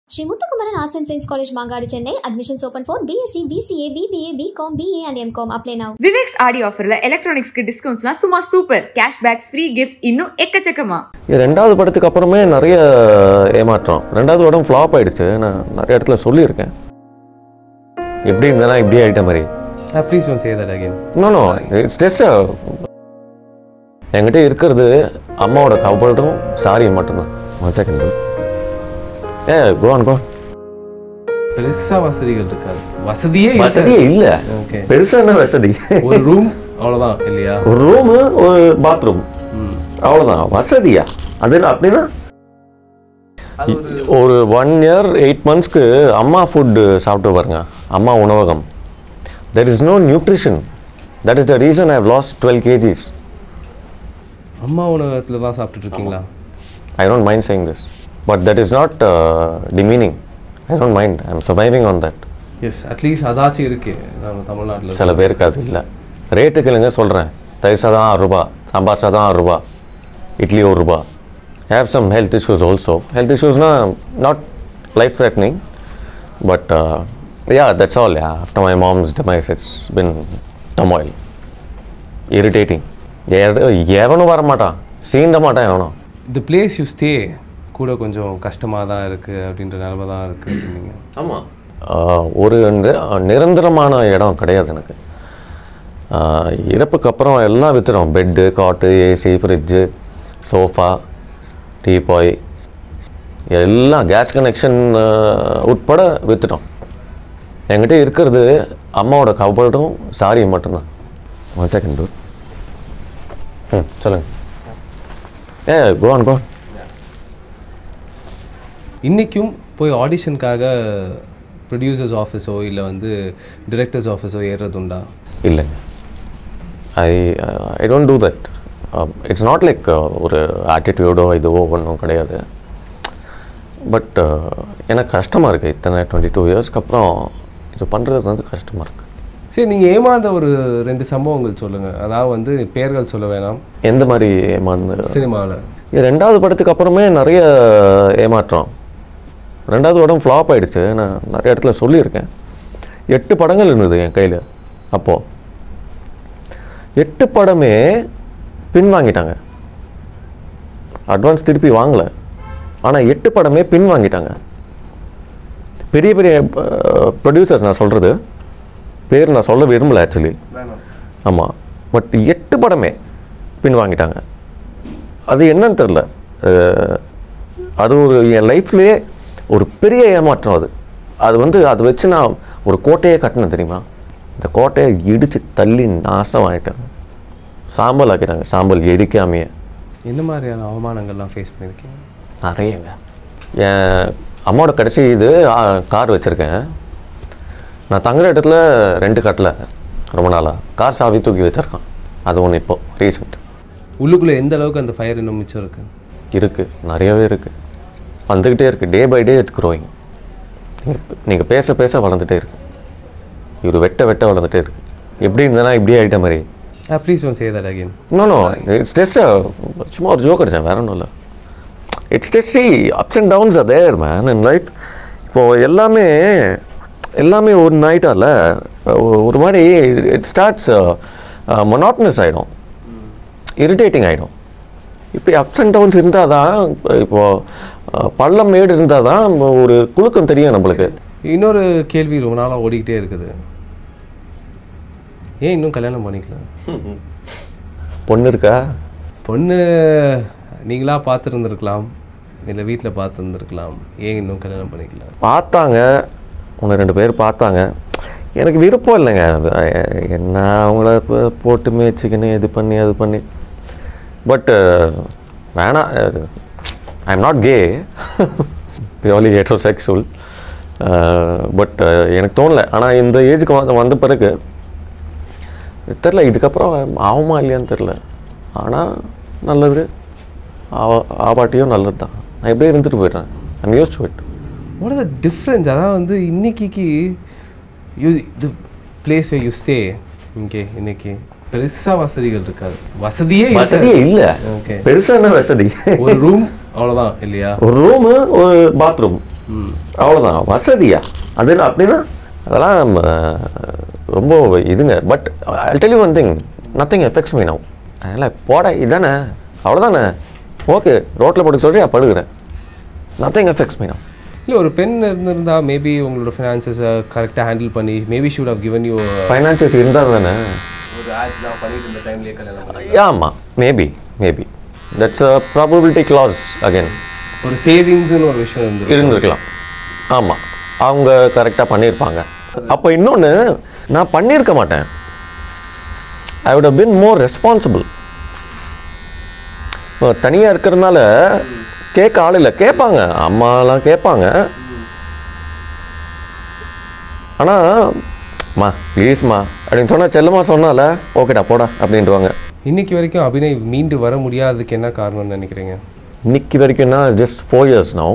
Sri Muthukumaran Arts and Science College, Mangadi, Chennai. Admissions open for BSc, BCA, BBA, BCom, BA and MCom. Apply now. Viveks ஆடி ஆஃபர்ல எலக்ட்ரானிக்ஸ்க்கு டிஸ்கவுண்ட்ஸ்லாம் சும்மா super cashbacks free gifts இன்னும் எக்கச்சக்கமா இது ரெண்டாவது படத்துக்கு அப்புறமே நிறைய ஏமாற்றம் ரெண்டாவது படம் ஃப்ளாப் ஆயிடுச்சு நான் நிறைய இடத்துல சொல்லியிருக்கேன் எப்படி இருந்தேன்னா இப்படி ஆகிட்ட மாதிரி Uh, please don't say that again. No it's just என்கிட்ட இருக்கிறது அம்மாவோட கவர்டும் சாரி மட்டும்தான் ஒன் செகண்ட் ஏ கோன் கோ பெருசா வசதிகள் இருக்காது வசதியே வசதியே இல்ல ஓகே பெருசா என்ன வசதி ஒரு ரூம் அவ்வளவுதான் இல்லையா ஒரு ரூமு ஒரு பாத்ரூம் அவ்வளோதான் வசதியா அது என்ன அப்படின்னா ஒரு ஒன் இயர் எயிட் மந்த்ஸ்க்கு அம்மா ஃபுட்டு சாப்பிட்டு பாருங்க அம்மா உணவகம் there is no nutrition that is the reason I have lost twelve KGs அம்மா உணவகத்துல தான் சாப்பிட்டுட்டு இருக்கீங்களா I don't mind saying this but that is not demeaning I don't mind I am surviving on that as at least அதாச்சும் இருக்கு நம்ம தமிழ்நாட்டில் சில பேருக்கு அது இல்லை ரேட்டுக்கு இல்லைங்க சொல்கிறேன் தயிர் சாதம் ஆறு ரூபா சாம்பார் சாதம் ஆறு ரூபா இட்லி ஒரு ரூபா have some health issues also health இஷ்யூஸ்னால் not life threatening but yeah that's all yeah after my mom's demise it's been டமாயில் இரிட்டேட்டிங் எவனும் வர மாட்டான் சீண்ட மாட்டான் எவனும் த பிளேஸ் யூ ஸ்டே கூட கொஞ்சம் கஷ்டமாக தான் இருக்கு அப்படின்ற நிலமை தான் இருக்கு அப்படின்னீங்க ஆமாம் ஒரு நிர- நிரந்தரமான இடம் கிடையாது எனக்கு ஆஹ் இறப்புக்கு அப்புறம் எல்லாம் விற்றுறோம் bed cot AC fridge sofa teapoy எல்லாம் கேஸ் கனெக்ஷன் உட்பட விற்றுட்டோம் என்கிட்ட இருக்கிறது அம்மாவோட கபடும் சாரி மட்டும்தான் ஒன் செகண்ட் ம் சொல்லுங்கள் ஏ கோன் கோன் இன்றைக்கும் போய் ஆடிஷனுக்காக ப்ரொடியூசர்ஸ் ஆஃபீஸோ இல்லை வந்து டிரெக்டர்ஸ் ஆஃபீஸோ ஏறுறது உண்டா இல்லைங்க I I don't do that it's not like ஒரு ஆட்டிடியூடோ இதுவோ ஒன்றும் கிடையாது பட் எனக்கு கஷ்டமாக இருக்குது இத்தனை டுவெண்ட்டி டூ இயர்ஸ்க்கு அப்புறம் இது பண்ணுறது வந்து கஷ்டமாக இருக்குது சரி நீங்கள் ஏமாந்த ஒரு ரெண்டு சம்பவங்கள் சொல்லுங்கள் அதாவது வந்து பேர்கள் சொல்ல வேணாம் எந்த மாதிரி ஏமாந்து சினிமாவில் இது ரெண்டாவது படத்துக்கு அப்புறமே நிறைய ஏமாற்றம் ரெண்டாவது படம் ஃப்ளாப் ஆயிடுச்சு நான் நிறைய இடத்துல சொல்லியிருக்கேன் எட்டு படங்கள் இருந்தது என் கையில் அப்போது எட்டு படமே பின் வாங்கிட்டாங்க அட்வான்ஸ் திருப்பி வாங்கலை ஆனால் எட்டு படமே பின் வாங்கிட்டாங்க பெரிய பெரிய ப்ரொடியூசர்ஸ் நான் சொல்கிறது பேர் நான் சொல்ல விரும்பல ஆக்சுவலி ஆமாம் பட் எட்டு படமே பின் வாங்கிட்டாங்க அது என்னன்னு தெரில அது ஒரு என் லைஃப்லேயே ஒரு பெரிய ஏமாற்றம் அது அது வந்து அது வச்சு நான் ஒரு கோட்டையே கட்டினேன் தெரியுமா இந்த கோட்டையை இடித்து தள்ளி நாசம் ஆகிட்டாங்க சாம்பல் ஆக்கிட்டாங்க சாம்பல் எரிக்காமையே என்ன மாதிரியான அவமானங்கள்லாம் ஃபேஸ் பண்ணியிருக்கீங்க நிறையங்க என் அம்மாவோட கடைசி இது கார் வச்சுருக்கேன் நான் தங்குற இடத்துல ரெண்டு கட்டில் ரொம்ப நாளாக கார் சாவி தூக்கி வச்சுருக்கான் அது ஒன்று இப்போ ரீசெண்ட் உள்ளுக்குள்ளே எந்த அளவுக்கு அந்த ஃபயர் இன்னும் மிச்சம் இருக்கு இருக்குது நிறையவே இருக்குது வந்துக்கிட்டே இருக்குது day by day it's growing நீங்கள் நீங்கள் பேச பேச வளர்ந்துட்டே இருக்கு இவர் வெட்ட வெட்ட வளர்ந்துட்டே இருக்கு எப்படி இருந்தேன்னா இப்படி ஆகிட்ட மாதிரி please one say that again no no it's just சும்மா ஒரு ஜோக் அடிச்சேன் வேற ஒன்றும் இல்லை it's just see ups and downs are there man in life இப்போது எல்லாமே எல்லாமே ஒரு நைட்டால ஒரு மாதிரி இட் ஸ்டார்ட்ஸ் மொனாட்னஸ் ஆகிடும் இரிட்டேட்டிங் ஆகிடும் இப்படி அப்ஸ் அண்ட் டவுன்ஸ் இருந்தால் தான் இப்போது பள்ளம் மேடு இருந்தால் தான் ஒரு குலுக்கம் தெரியும் நம்மளுக்கு இன்னொரு கேள்வி ரொம்ப நாளாக ஓடிக்கிட்டே இருக்குது ஏன் இன்னும் கல்யாணம் பண்ணிக்கல பொண்ணு இருக்கா பொண்ணு நீங்களா பார்த்துருந்துருக்கலாம் இல்லை வீட்டில் பார்த்துருந்துருக்கலாம் ஏன் இன்னும் கல்யாணம் பண்ணிக்கல பார்த்தாங்க ஒன்று ரெண்டு பேர் பார்த்தாங்க எனக்கு விருப்பம் இல்லைங்க அது, அஹ், என்ன அவங்கள போ- போட்டு மேய்ச்சிக்கின்னு இது பண்ணி அது பண்ணி பட்டு வேணாம் I am not gay purely heterosexual but எனக்கு தோணல ஆனால் இந்த ஏஜுக்கு வந்த வந்த பிறகு தெரில இதுக்கப்புறம் ஆகுமா இல்லையான்னு தெரில ஆனால் நல்லது ஆவா ஆபாட்டியும் நல்லது தான் நான் எப்படியே இருந்துட்டு போயிடுறேன் I'm used to it what are the difference அதான் வந்து இன்னைக்கு யூ இது பிளேஸ் வே யூ ஸ்டே இங்கே இன்னைக்கு பெருசா வசதிகள் இருக்காது வசதியே வசதியே இல்ல ஓகே பெருசா என்ன வசதி ஒரு ரூம் அவ்வளோதான் இல்லையா ஒரு ரூமு ஒரு பாத்ரூம் அவ்வளோதான் வசதியா அது அப்படின்னா அதெல்லாம் அஹ், ரொம்ப இதுங்க but I tell you one thing nothing affects me now அதனால் போட இதானே அவ்வளோதானே ஓகே ரோட்டில் படுக்க சொல்றியா படுக்கிறேன் நத்திங் எஃபெக்ட்ஸ் மீ நவ் இல்லை ஒரு பெண் இருந்திருந்தா மேபி உங்களோட ஃபினான்சஸை கரெக்டாக ஹேண்டில் பண்ணி maybe should have given you finances இருந்தால் தானே ஒரு ஆட்லாம் பண்ணிட்டு இருந்த டைம்லேயே கல்யாணம் பண்ணி ஆமாம் maybe maybe that's a probability class again ஒரு சேவிங்ஸ்னு ஒரு விஷயம் இருந்திருக்கு இருந்திருக்கலாம் ஆமாம் அவங்க கரெக்டாக பண்ணியிருப்பாங்க அப்போ இன்னொன்று நான் பண்ணியிருக்க மாட்டேன் I would have been more responsible தனியாக இருக்கிறதுனால கேட்க ஆள் இல்லை கேட்பாங்க அம்மாலாம் கேட்பாங்க ஆனால் மா ப்ளீஸ்மா அப்படின்னு சொன்னால் செல்லம்மா சொன்னால ஓகேடா போடா அப்படின்ட்டுவாங்க இன்னைக்கு வரைக்கும் அபிநய் மீண்டு வர முடியாததுக்கு என்ன காரணம்னு நினைக்கிறீங்க இன்னைக்கு வரைக்கும்னா ஜஸ்ட் ஃபோர் இயர்ஸ் நோ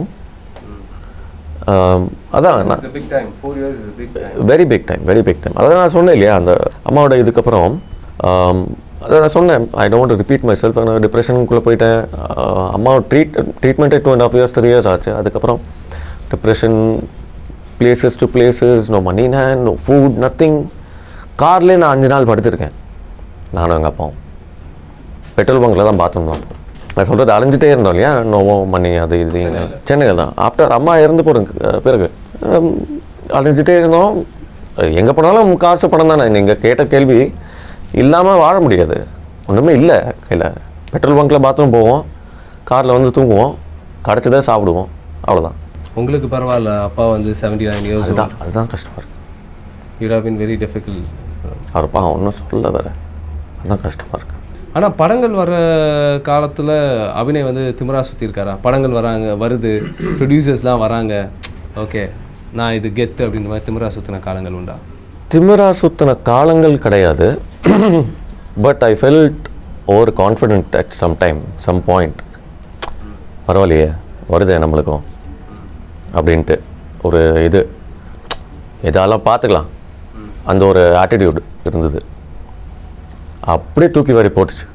அதான் நான் big time four years big time very big time very big time அதை நான் சொன்னேன் இல்லையா அந்த அம்மாவோட இதுக்கப்புறம் ஆம், அதை நான் சொன்னேன் I don't repeat myself நான் டிப்ரெஷனுக்குள்ளே போயிட்டேன் ஆஹ், அம்மா ட்ரீட் ட்ரீட்மெண்ட்டே two and half years three years ஆச்சு அதுக்கப்புறம் depression places to places no money hand no food nothing கார்லேயே நான் அஞ்சு நாள் படுத்திருக்கேன் நானும் எங்கள் அப்பாவும் பெட்ரோல் பங்க்கில் தான் பாத்ரூம் தான் நான் சொல்கிறது அலைஞ்சிட்டே இருந்தோம் இல்லையா நோவோ மணி அது இது சென்னையில் தான் ஆஃப்டர் அம்மா இறந்து போகிற பிறகு ஹம், அலைஞ்சிட்டே இருந்தோம் எங்கே போனாலும் காசு பணம் தானே நீங்கள் கேட்ட கேள்வி இல்லாமல் வாழ முடியாது ஒன்றுமே இல்லை கையில் பெட்ரோல் பங்க்கில் பாத்ரூம் போவோம் காரில் வந்து தூங்குவோம் கிடச்சதே சாப்பிடுவோம் அவ்வளோதான் உங்களுக்கு பரவாயில்ல அப்பா வந்து செவன்டி நைன் இயர்ஸ் அதுதான் அதுதான் கஷ்டமாக இருக்குது you have been very difficult அவர் பா ஒன்றும் சொல்ல வேற அதுதான் கஷ்டமாக இருக்குது ஆனால் படங்கள் வர காலத்தில் அபிநய் வந்து திமிரா சுற்றி இருக்காரா படங்கள் வராங்க வருது ப்ரொடியூசர்ஸ்லாம் வராங்க ஓகே நான் இது கெத்து அப்படின்ற மாதிரி திமிரா சுற்றின காலங்கள் உண்டா திமிரா சுத்தின காலங்கள் கிடையாது but I felt overconfident at some time some point பரவாயில்லையே வருதே நம்மளுக்கும் அப்படின்ட்டு ஒரு இது இதெல்லாம் பார்த்துக்கலாம் அந்த ஒரு ஆட்டிடியூட் இருந்தது அப்படியே தூக்கி வாரி போட்டுச்சு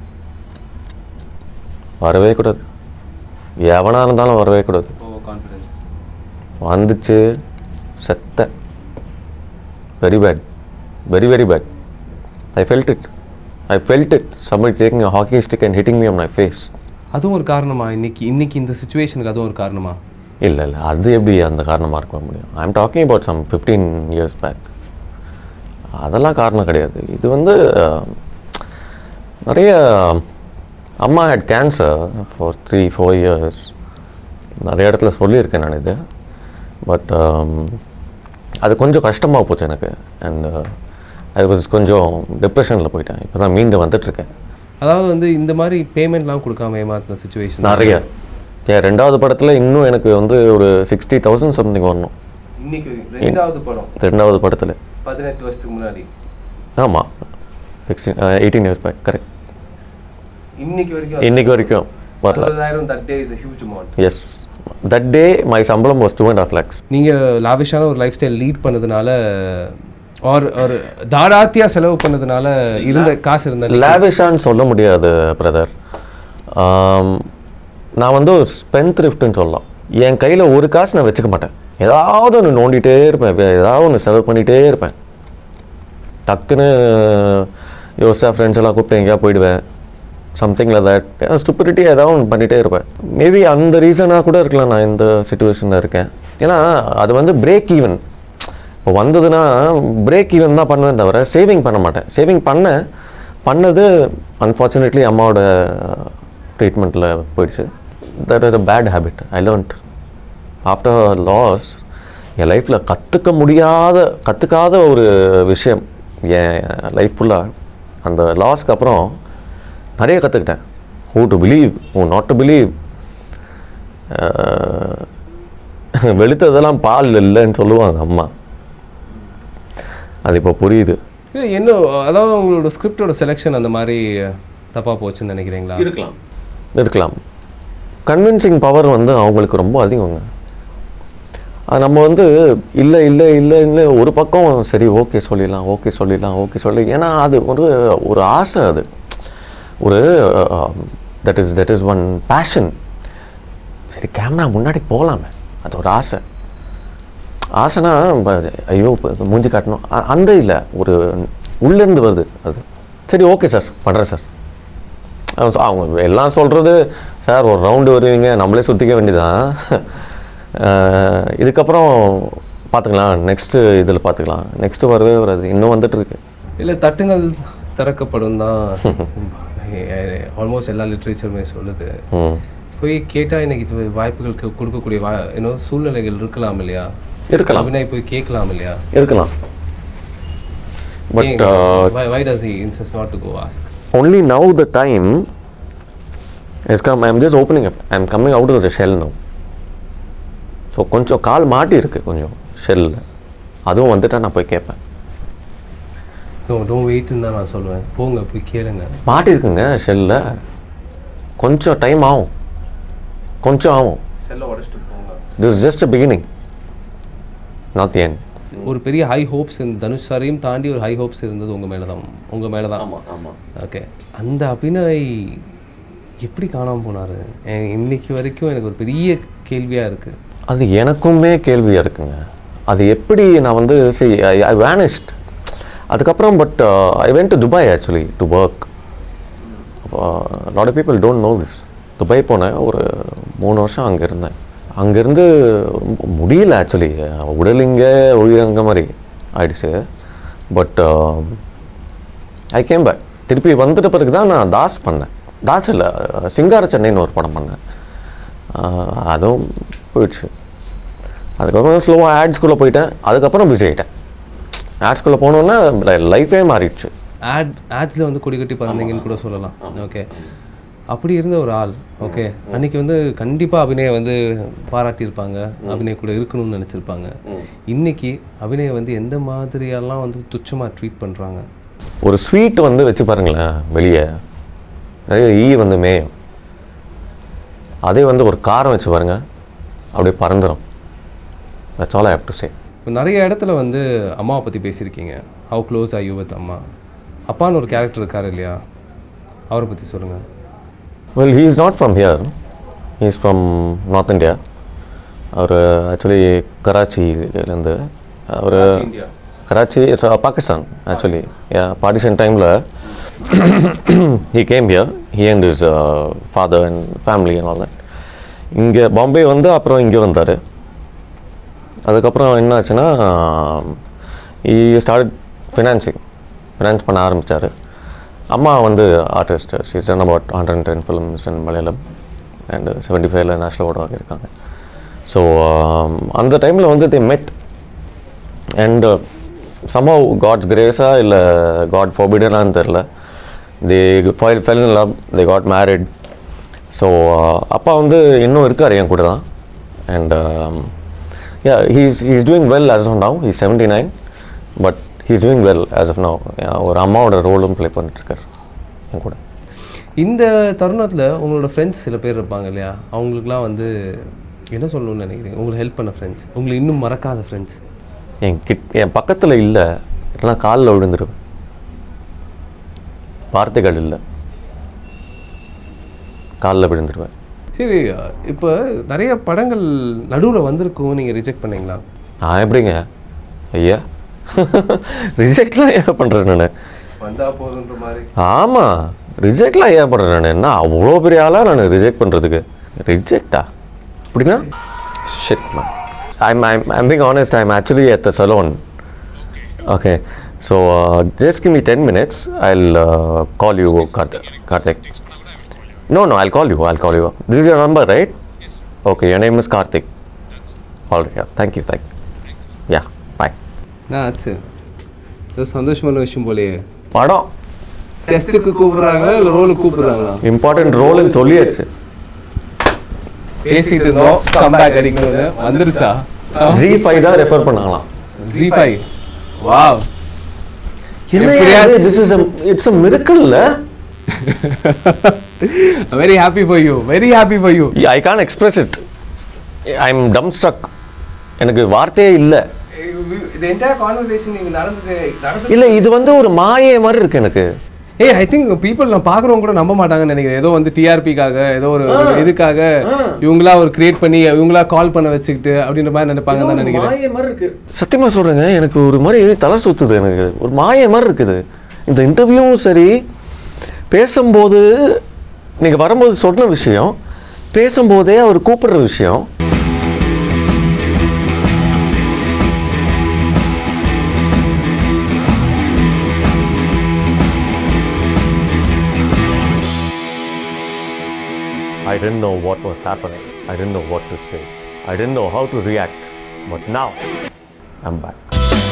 வரவே கூடாது எவனாக இருந்தாலும் வரவே கூடாது ஓவர் கான்ஃபிடன்ஸ் வந்துச்சு செத்த very bad very very bad I felt it I felt it somebody taking a hockey stick and hitting me on my face அதுவும் ஒரு காரணமா இன்னைக்கு இன்னைக்கு இந்த சுச்சுவேஷனுக்கு அதுவும் ஒரு காரணமா இல்லை இல்லை அது எப்படி அந்த காரணமாக இருக்க முடியும் I am talking about some fifteen years back அதெல்லாம் காரணம் கிடையாது இது வந்து அஹ், நிறைய அம்மா had cancer for three four years நிறைய இடத்துல சொல்லியிருக்கேன் நான் இது பட் அது கொஞ்சம் கஷ்டமாக போச்சு எனக்கு அண்ட் அது was கொஞ்சம் டிப்ரெஷனில் போயிட்டேன் இப்போ தான் மீண்டு வந்துட்டுருக்கேன் அதாவது வந்து இந்த மாதிரி பேமெண்ட்லாம் கொடுக்காம ஏமாத்தின சுச்சுவேஷன் நிறைய என் ரெண்டாவது படத்தில் இன்னும் எனக்கு வந்து ஒரு சிக்ஸ்டி தௌசண்ட் சம்திங் வரணும் இன்னைக்கு ரெண்டாவது படம் ரெண்டாவது படத்தில் பதினெட்டு வருஷத்துக்கு முன்னாடி ஆமாம் sixteen eighteen years back correct இன்னைக்கு வரைக்கும் இன்னைக்கு வரைக்கும் வரல அறுபதாயிரம் that day is huge amount yes that day my சம்பளம் was two and half lakhs நீங்கள் லாவிஷான ஒரு லைஃப் ஸ்டைல் லீட் பண்ணதுனால ஒரு ஒரு தாடாத்தியா செலவு பண்ணதுனால இருந்த காசு இருந்த லேவிஷான்னு சொல்ல முடியாது பிரதர் நான் வந்து ஒரு ஸ்பென் த்ரிஃப்ட்னு சொல்லலாம் என் கையில் ஒரு காசு நான் வச்சுக்க மாட்டேன் ஏதாவது ஒன்று நோண்டிகிட்டே இருப்பேன் வே- ஏதாவது ஒன்று செலவு பண்ணிகிட்டே இருப்பேன் டக்குன்னு யோசிச்சா ஃப்ரெண்ட்ஸ் எல்லாம் கூப்பிட்டு எங்கேயா போயிடுவேன் சம்திங்கில் தட் ஸ்டூப்பிடிட்டி ஏதாவது ஒன்று பண்ணிகிட்டே இருப்பேன் மேபி அந்த ரீசனாக கூட இருக்கலாம் நான் இந்த சுச்சுவேஷனில் இருக்கேன் ஏன்னா அது வந்து பிரேக் ஈவன் இப்போ வந்ததுன்னா பிரேக் ஈவன் தான் பண்ணுவேன் தவிர சேவிங் பண்ண மாட்டேன் சேவிங் பண்ணேன் பண்ணது அன்ஃபார்ச்சுனேட்லி அம்மாவோட ட்ரீட்மெண்ட்டில் போயிடுச்சு that is a bad habit I learned after loss என் லைஃப்பில் கற்றுக்க முடியாத கற்றுக்காத ஒரு விஷயம் என் லைஃப் ஃபுல்லாக அந்த லாஸ்க்கு அப்புறம் நிறைய கற்றுக்கிட்டேன் who to believe who not to believe வெளுத்ததெல்லாம் பால் இல்லைன்னு சொல்லுவாங்க அம்மா அது இப்போ புரியுது இல்லை என்ன அதாவது உங்களோட ஸ்கிரிப்டோட செலெக்ஷன் அந்த மாதிரி தப்பாக போச்சுன்னு நினைக்கிறீங்களா இருக்கலாம் இருக்கலாம் கன்வின்சிங் பவர் வந்து அவங்களுக்கு ரொம்ப அதிகங்க அது நம்ம வந்து இல்லை இல்லை இல்லை இல்லை ஒரு பக்கம் சரி ஓகே சொல்லிடலாம் ஓகே சொல்லிடலாம் ஓகே சொல்லி ஏன்னா அது ஒரு ஒரு ஆசை அது ஒரு that is that is one passion சரி கேமரா முன்னாடி போகலாமே அது ஒரு ஆசை ஆசைனா ப- ஐயோ இப்ப மூஞ்சி காட்டணும் அ- அந்த இல்லை ஒரு உள்ளேருந்து வருது அது சரி ஓகே சார் பண்ணுறேன் சார் அவன் சொ- அவங்க எல்லாம் சொல்கிறது சார் ஒரு ரவுண்டு வருவீங்க நம்மளே சுற்றிக்க வேண்டியதான் அஹ், இதுக்கப்புறம் பார்த்துக்கலாம் நெக்ஸ்ட்டு இதில் பார்த்துக்கலாம் நெக்ஸ்ட்டு வரவே வராது இன்னும் வந்துட்டு இருக்கு இல்லை தட்டுங்கள் திறக்கப்படும் தான் ஆல்மோஸ்ட் எல்லா லிட்ரேச்சருமே சொல்லுது ம் போய் கேட்டால் இன்னைக்கு இது வாய்ப்புகள் கு- கொடுக்கக்கூடிய வா இன்னும் சூழ்நிலைகள் இருக்கலாம் இல்லையா இருக்கலாம் அபிநய் போய் கேட்கலாம் இல்லையா இருக்கலாம் but why does he insist not to go ask only now the time has come i'm just opening up i'm coming out of the shell now so கொஞ்சம் கால் மாட்டி இருக்கு கொஞ்சம் ஷெல்லில் அதுவும் வந்துட்டா நான் போய் கேட்பேன் நோ டோன்ட் வெயிட்னு தான் நான் சொல்லுவேன் போங்க போய் கேளுங்க மாட்டி இருக்குங்க ஷெல்லில் கொஞ்சம் டைம் ஆகும் கொஞ்சம் ஆகும் செல்ல உடச்சிட்டு போங்க this is just a beginning not the end ஒரு பெரிய ஹை ஹோப்ஸ் தனுஷ் சாரையும் தாண்டி ஒரு ஹை ஹோப்ஸ் இருந்தது உங்கள் மேலே தான் உங்கள் மேலே தான் ஆமாம் ஓகே அந்த அபிநய் எப்படி காணாமல் போனார் இன்னைக்கு வரைக்கும் எனக்கு ஒரு பெரிய கேள்வியாக இருக்குது அது எனக்குமே கேள்வியாக இருக்குங்க அது எப்படி நான் வந்து சரி ஐ வேனிஸ்ட் அதுக்கப்புறம் but I went to Dubai actually to work lot people don't know this Dubai போனேன் ஒரு மூணு வருஷம் அங்கே இருந்தேன் அங்கேருந்து ரொம்ப முடியல ஆக்சுவலி உடல் இங்கே உயிரங்க மாதிரி ஆயிடுச்சு பட் ஐ கேம் பேக் திருப்பி வந்துட்ட பிறகு தான் நான் தாஸ் பண்ணேன் தாஸ் இல்லை சிங்கார சென்னைன்னு ஒரு படம் பண்ணேன் ஆஹ் அதுவும் போயிடுச்சு அதுக்கப்புறம் ஸ்லோவாக ஆட்ஸ்குள்ளே போயிட்டேன் அதுக்கப்புறம் பிஸி ஆகிட்டேன் ஆட்ஸ்குள்ளே போனோன்னா லைஃபே மாறிடுச்சு ஆட் ஆட்ஸில் வந்து கொடி கட்டி பறந்தீங்கன்னு கூட சொல்லலாம் ஓகே அப்படி இருந்த ஒரு ஆள் ஓகே அன்னைக்கு வந்து கண்டிப்பாக அபிநய வந்து பாராட்டியிருப்பாங்க அபிநய கூட இருக்கணும்னு நினச்சிருப்பாங்க இன்னைக்கு அபிநய வந்து எந்த மாதிரியெல்லாம் வந்து துச்சமாக ட்ரீட் பண்ணுறாங்க ஒரு ஸ்வீட் வந்து வச்சு பாருங்களேன் வெளியே நிறைய ஈ வந்து மேயும் அதே வந்து ஒரு காரம் வச்சு பாருங்க அப்படியே பறந்துடும் that's all I have to say இப்போ நிறைய இடத்துல வந்து அம்மாவை பற்றி பேசியிருக்கீங்க how close are you with அம்மா அப்பான்னு ஒரு கேரக்டர் இருக்கார் இல்லையா அவரை பற்றி சொல்லுங்கள் well he is not from here he is from north India அவர் ஆக்சுவலி கராச்சியிலேருந்து அவர் கராச்சி பாகிஸ்தான் ஆக்சுவலி பார்ட்டிஷன் டைமில் he came here he and his father and family and all that இங்கே பாம்பே வந்து அப்புறம் இங்கே வந்தார் அதுக்கப்புறம் என்ன ஆச்சுன்னா ஈ ஸ்டார்ட் ஃபினான்சிங் ஃபினான்ஸ் பண்ண ஆரம்பித்தார் அம்மா வந்து artist she's done about hundred and ten films in Malayalam and seventy ஃபைவ்ல நேஷ்னல் அவார்டு வாங்கியிருக்காங்க ஸோ அந்த டைமில் வந்து தி மெட் அண்ட் சம்ஹவ் காட்ஸ் கிரேஸா இல்லை காட் ஃபோபிடனான்னு தெரில they file fell in love they got married so அப்பா வந்து இன்னும் இருக்கார் என் கூட தான் and yeah he's he's doing well as of now he's seventy nine but he's doing well as of now ஒரு அம்மாவோட ரோலும் ப்ளே பண்ணிட்டுருக்கார் என் கூட இந்த தருணத்தில் உங்களோட ஃப்ரெண்ட்ஸ் சில பேர் இருப்பாங்க இல்லையா அவங்களுக்குலாம் வந்து என்ன சொல்லணும்னு நினைக்கிறீங்க உங்களுக்கு ஹெல்ப் பண்ண ஃப்ரெண்ட்ஸ் உங்களுக்கு இன்னும் மறக்காத ஃப்ரெண்ட்ஸ் என் கிட் என் பக்கத்தில் இல்லை இல்லைனா காலில் விழுந்துருவேன் வார்த்தைகள் இல்லை காலில் விழுந்துருவேன் சரி இப்போ நிறைய படங்கள் நடுவில் வந்திருக்கும் நீங்கள் ரிஜெக்ட் பண்ணீங்களா நான் எப்படிங்க ஐயா ரிஜெக்ட்லாம் ஏன் பண்ணுறேன் நான் வந்தா போதுன்ற மாதிரி ஆமாம் ரிஜெக்ட்லாம் ஏன் பண்ணுறேன் நான் என்ன அவ்வளோ பெரிய ஆளாக நான் ரிஜெக்ட் பண்ணுறதுக்கு ரிஜெக்டா அப்படின்னா shit ma'am I'm I'm I'm being honest I'm actually at the salon okay so just give me ten minutes I'll call you Karthik Karthik No, no, I'll call you. I'll call you. This is your number, right? Okay, your name is Karthik. All right, yeah. Thank you, thank you. Yeah, bye. என்ன ஆச்சு ஏதோ சந்தோஷமான விஷயம் போலயே படம் டெஸ்ட்டுக்கு கூப்பிடுறாங்களா இல்லை ரோலுக்கு கூப்பிடுறாங்களா இம்பார்ட்டன்ட் ரோல்னு சொல்லியாச்சு பேசிட்டு இருந்தோம் கம்பேக் அடிக்கணும்னு வந்துருச்சா ஜி ஃபைவ் தான் ரெஃபர் பண்ணாங்களாம் ஜி ஃபைவ் வாவ் என்ன திஸ் இஸ் இட்ஸ் அ மிரக்கல்ல very happy for you very happy for you I can't express it I am dumbstruck எனக்கு வார்த்தையே இல்லை இந்த என்டையர் கான்வர்சேஷன் நீங்க நடந்தது நடந்து இல்லை இது வந்து ஒரு மாயை மாதிரி இருக்கு எனக்கு ஏய் ஐ திங்க் பீப்புள் நான் பார்க்குறவங்க கூட நம்ப மாட்டாங்கன்னு நினைக்கிறேன் ஏதோ வந்து டிஆர்பிக்காக ஏதோ ஒரு ஒரு இதுக்காக இவங்களா ஒரு கிரியேட் பண்ணி இவங்களா கால் பண்ண வச்சுக்கிட்டு அப்படின்ற மாதிரி நினைப்பாங்கன்னு தான் நினைக்கிறேன் மாய மாதிரி இருக்கு சத்தியமா சொல்றேங்க எனக்கு ஒரு மாதிரி தலை சுத்துது எனக்கு ஒரு மாய மாதிரி இருக்குது இந்த இன்டர்வியூவும் சரி பேசும்போது நீங்க வரும்போது சொன்ன விஷயம் பேசும்போதே அவர் கூப்பிடுற விஷயம் I didn't know what was happening. I didn't know what to say. I didn't know how to react. But now, I'm back.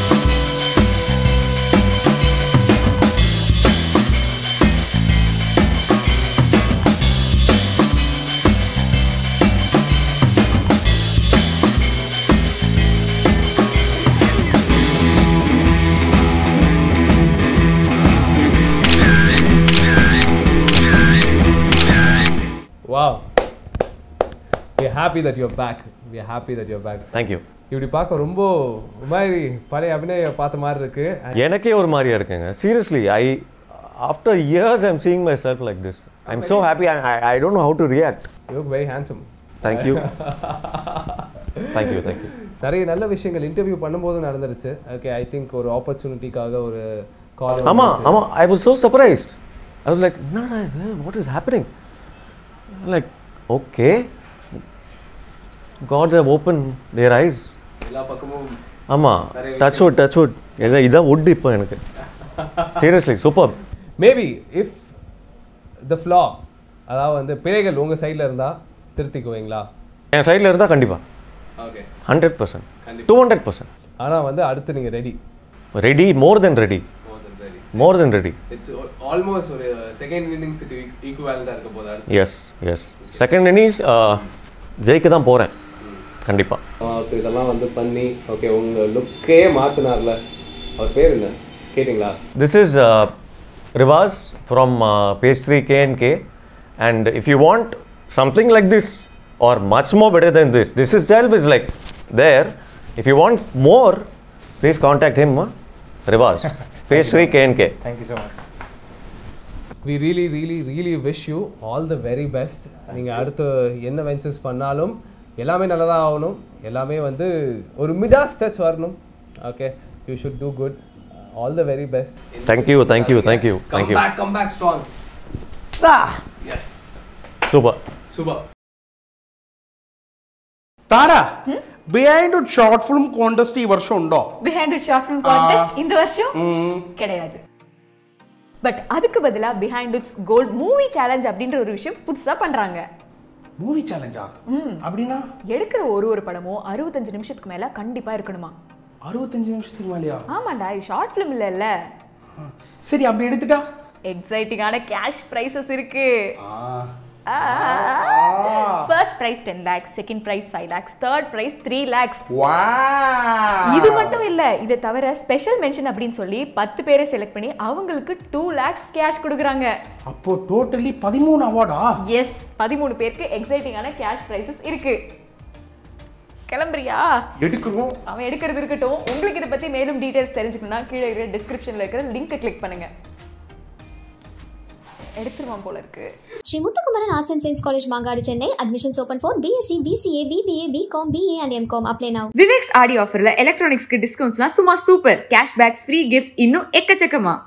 Wow we are happy that you're back we are happy that you're back Thank you. இப்படி பார்க்க ரொம்ப ஒரு மாதிரி பழைய அபிநய பார்த்த மாதிரி இருக்கு எனக்கே ஒரு மாதிரியா இருக்குங்க seriously I after years I'm seeing myself like this I am so happy I don't know how to react you look very handsome thank you thank you thank you நிறைய நல்ல விஷயங்கள் இன்டர்வியூ பண்ணும்போது நடந்துருச்சு ஓகே ஐ திங்க் ஒரு ஆப்பர்ச்சுனிட்டிக்காக ஒரு call ஆமா ஆமா I was so surprised I was like என்னடா இது what is happening like okay gods have open their eyes எல்லா பக்கமும் ஆமாம் டச் வுட் டச் வுட் இதான் இதான் வுட் இப்போ எனக்கு seriously super maybe if the flaw அதாவது வந்து பிழைகள் உங்க சைடில் இருந்தா திருத்திக்குவீங்களா என் சைடில் இருந்தால் கண்டிப்பாக okay hundred percent two hundred percent ஆனா வந்து அடுத்து நீங்க ready ready more than ready more than ready it's almost ஒரு செகண்ட் இன்னிங்ஸுக்கு ஈக்குவலாக இருக்க போது அடுத்து எஸ் எஸ் செகண்ட் இன்னிங்ஸ் ஜெயிக்க தான் போகிறேன் கண்டிப்பாக இப்போ இதெல்லாம் வந்து பண்ணி ஓகே உங்க லுக்கே மாத்தினார்ல அவர் பேர் என்ன கேட்டிங்களா This is uh, Rivas from uh, page 3 K&K and if you want something like this or much more better than this, this itself is like there. If you want more, please contact him, huh? Rivas, page 3 K&K. Thank you so much. We really really really wish you all the very best நீங்கள் அடுத்து என்ன ventures பண்ணாலும் எல்லாமே நல்லதாக ஆகணும் எல்லாமே வந்து ஒரு மிடா ஸ்டெச் வரணும் okay you should do good all the very best Thank you, thank you, thank you, thank you. Back come back strong yes Super. Super താരാ ബിഹൈൻഡ് ഷോർട്ട് ഫിലിം കോണ്ടസ്റ്റ് ഈ വർഷം ഉണ്ടോ பிஹைண்ட் ஷார்ட் ஃபிலிம் கான்டெஸ்ட் இந்த வருஷம் கிடையாது but அதுக்கு பதிலா behind it's gold movie challenge அப்படின்ற ஒரு விஷயம் புதுசா பண்றாங்க மூவி சேலஞ்சா அப்படின்னா எடுக்கிற ஒரு ஒரு படமும் அறுபத்தஞ்சு நிமிஷத்துக்கு மேல கண்டிப்பா இருக்கணுமா அறுபத்தஞ்சு நிமிஷத்துக்கு மேலேயா ஆமாண்டா இது ஷார்ட் ஃபிலிம் இல்லைல்ல ஆ. சரி அப்படி எடுத்துட்டா எக்ஸைட்டிங்கான கேஷ் ப்ரைஸஸ் இருக்கு ஆ. First prize ten lakhs second prize five lakhs third prize three lakhs Wow. இது மட்டும் இல்ல இதை தவிர ஸ்பெஷல் மென்ஷன் அப்படின்னு சொல்லி பத்து பேரை செலக்ட் பண்ணி அவங்களுக்கு டூ லேக்ஸ் கேஷ் கொடுக்குறாங்க அப்போ டோட்டலி பதிமூணு அவார்டா எஸ் பதிமூணு பேருக்கு எக்ஸைட்டிங்கான கேஷ் ப்ரைஸஸ் இருக்கு கிளம்புறியா எடுக்கிறோம் அவன் எடுக்கிறது இருக்கட்டும் உங்களுக்கு இதை பத்தி மேலும் டீடைல்ஸ் தெரிஞ்சுக்கணும்னா கீழே இருக்கிற டிஸ்கிரிப்ஷன்ல இருக்கிற லிங்கை கிளிக் பண்ணுங்க எடுத்துருவான் போல இருக்கு Sri Muthukumaran Arts and Science College, Mangadi, Chennai. Admissions open for BSc, BCA, BBA, BCom, BA and MCom. Apply now. Viveks ஆடி ஆஃபர்ல எலக்ட்ரானிக்ஸ்க்கு டிஸ்கவுண்ட்ஸ்லாம் சும்மா super cashbacks free gifts இன்னும் எக்கச்சக்கமா